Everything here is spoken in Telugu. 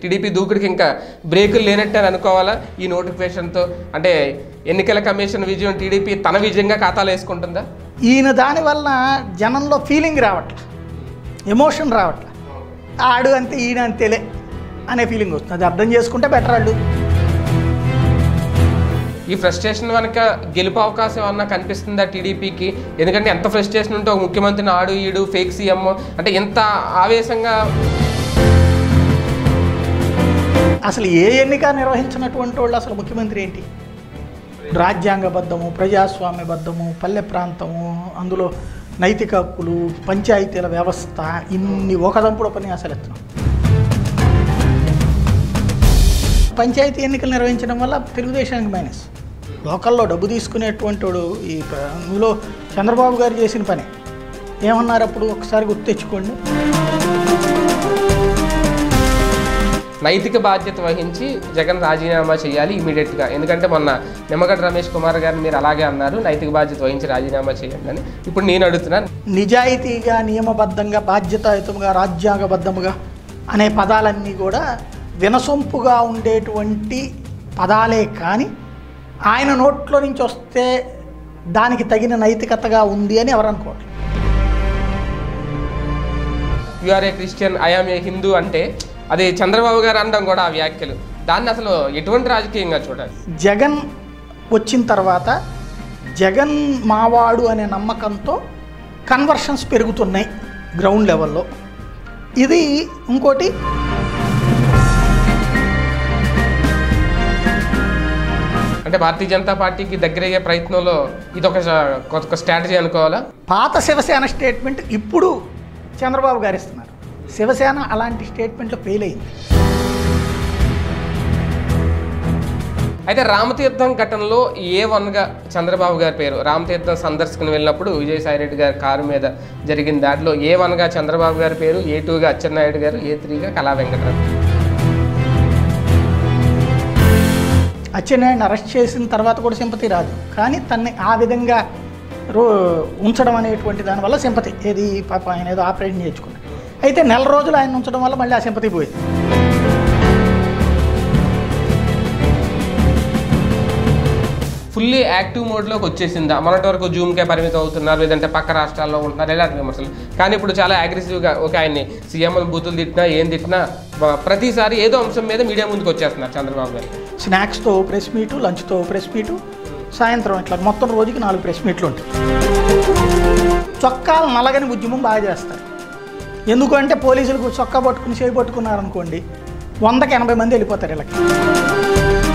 టీడీపీ దూకుడికి ఇంకా బ్రేకులు లేనట్టే అని అనుకోవాలా ఈ నోటిఫికేషన్తో అంటే ఎన్నికల కమిషన్ విజయం టీడీపీ తన విజయంగా ఖాతాలో వేసుకుంటుందా ఈయన దానివల్ల జనంలో ఫీలింగ్ రావట్లే ఎమోషన్ రావట్లే ఆడు అంతే ఈయన అంతేలే అనే ఫీలింగ్ వస్తుంది అది అర్థం చేసుకుంటే బెటర్ వాళ్ళు ఈ ఫ్రస్ట్రేషన్ వెనక గెలుపు అవకాశం ఏమన్నా కనిపిస్తుందా టీడీపీకి ఎందుకంటే ఎంత ఫ్రస్ట్రేషన్ ఉంటే ఒక ముఖ్యమంత్రిని ఆడు ఈడు ఫేక్ సీఎం అంటే ఎంత ఆవేశంగా అసలు ఏ ఎన్నిక నిర్వహించినటువంటి వాళ్ళు అసలు ముఖ్యమంత్రి ఏంటి రాజ్యాంగబద్ధము ప్రజాస్వామ్యబద్ధము పల్లె ప్రాంతము అందులో నైతిక హక్కులు పంచాయతీల వ్యవస్థ ఇన్ని ఒకదంపుడు ఉపన్యాసాలు ఎత్తున్నాం పంచాయతీ ఎన్నికలు నిర్వహించడం వల్ల తెలుగుదేశానికి మైనస్ లోకల్లో డబ్బు తీసుకునేటువంటి వాడు ఈ ప్ర- ఇందులో చంద్రబాబు గారు చేసిన పని ఏమన్నారు అప్పుడు ఒకసారి గుర్తు తెచ్చుకోండి నైతిక బాధ్యత వహించి జగన్ రాజీనామా చేయాలి ఇమీడియట్గా ఎందుకంటే మొన్న నిమ్మగడ్డ రమేష్ కుమార్ గారిని మీరు అలాగే అన్నారు నైతిక బాధ్యత వహించి రాజీనామా చేయండి అని ఇప్పుడు నేను అడుగుతున్నాను నిజాయితీగా నియమబద్ధంగా బాధ్యతాయుతంగా రాజ్యాంగబద్ధముగా అనే పదాలన్నీ కూడా వినసొంపుగా ఉండేటువంటి పదాలే కానీ ఆయన నోట్లో నుంచి వస్తే దానికి తగిన నైతికతగా ఉంది అని ఎవరు అనుకోవట్లేదు you are a Christian I am a Hindu అంటే అది చంద్రబాబు గారు అనడం కూడా ఆ వ్యాఖ్యలు దాన్ని అసలు ఎటువంటి రాజకీయంగా చూడాలి జగన్ వచ్చిన తర్వాత జగన్ మావాడు అనే నమ్మకంతో కన్వర్షన్స్ పెరుగుతున్నాయి గ్రౌండ్ లెవెల్లో ఇది ఇంకోటి అంటే భారతీయ జనతా పార్టీకి దగ్గరయ్యే ప్రయత్నంలో ఇది ఒక కొత్త స్ట్రాటజీ అనుకోవాలా పాత శివసేన స్టేట్మెంట్ ఇప్పుడు చంద్రబాబు గారు ఇస్తున్నారు శివసేన అలాంటి స్టేట్మెంట్లో ఫెయిల్ అయింది అయితే రామతీర్థం ఘటనలో ఏ వన్గా చంద్రబాబు గారి పేరు రామతీర్థం సందర్శకుని వెళ్ళినప్పుడు విజయసాయిరెడ్డి గారి కారు మీద జరిగిన దాంట్లో ఏ వన్గా చంద్రబాబు గారి పేరు ఏ టూగా అచ్చెన్నాయుడు గారు ఏ త్రీగా కళా వెంకటరావు అచ్చెన్నాయుడిని అరెస్ట్ చేసిన తర్వాత కూడా సింపతి రాదు కానీ తన్ని ఆ విధంగా రో ఉంచడం అనేటువంటి దానివల్ల సింపతి ఏది పాప ఆయన ఏదో ఆపరేషన్ చేయించుకున్నాడు అయితే నెల రోజులు ఆయన ఉంచడం వల్ల మళ్ళీ ఆ సింపతి పోయింది ఫుల్లీ యాక్టివ్ మోడ్లోకి వచ్చేసిందా మొన్నటి వరకు జూమ్కే పరిమితం అవుతున్నారు లేదంటే పక్క రాష్ట్రాల్లో ఉంటున్నారు ఇలాంటి విమర్శలు కానీ ఇప్పుడు చాలా అగ్రెసివ్గా ఓకే ఆయన్ని సీఎం బూతులు తిట్టినా ఏం తిట్టినా బ- ప్రతిసారి ఏదో అంశం మీద మీడియా ముందుకు వచ్చేస్తున్నారు చంద్రబాబు గారు స్నాక్స్తో ప్రెస్ మీటు లంచ్తో ప్రెస్ మీటు సాయంత్రం ఇట్లా మొత్తం రోజుకి నాలుగు ప్రెస్ మీట్లు ఉంటాయి చొక్కాలు నలగని ఉద్యమం బాగా చేస్తారు ఎందుకంటే పోలీసులకు చొక్కా పట్టుకుని చేయి పట్టుకున్నారనుకోండి వందకి ఎనభై మంది వెళ్ళిపోతారు వీళ్ళకి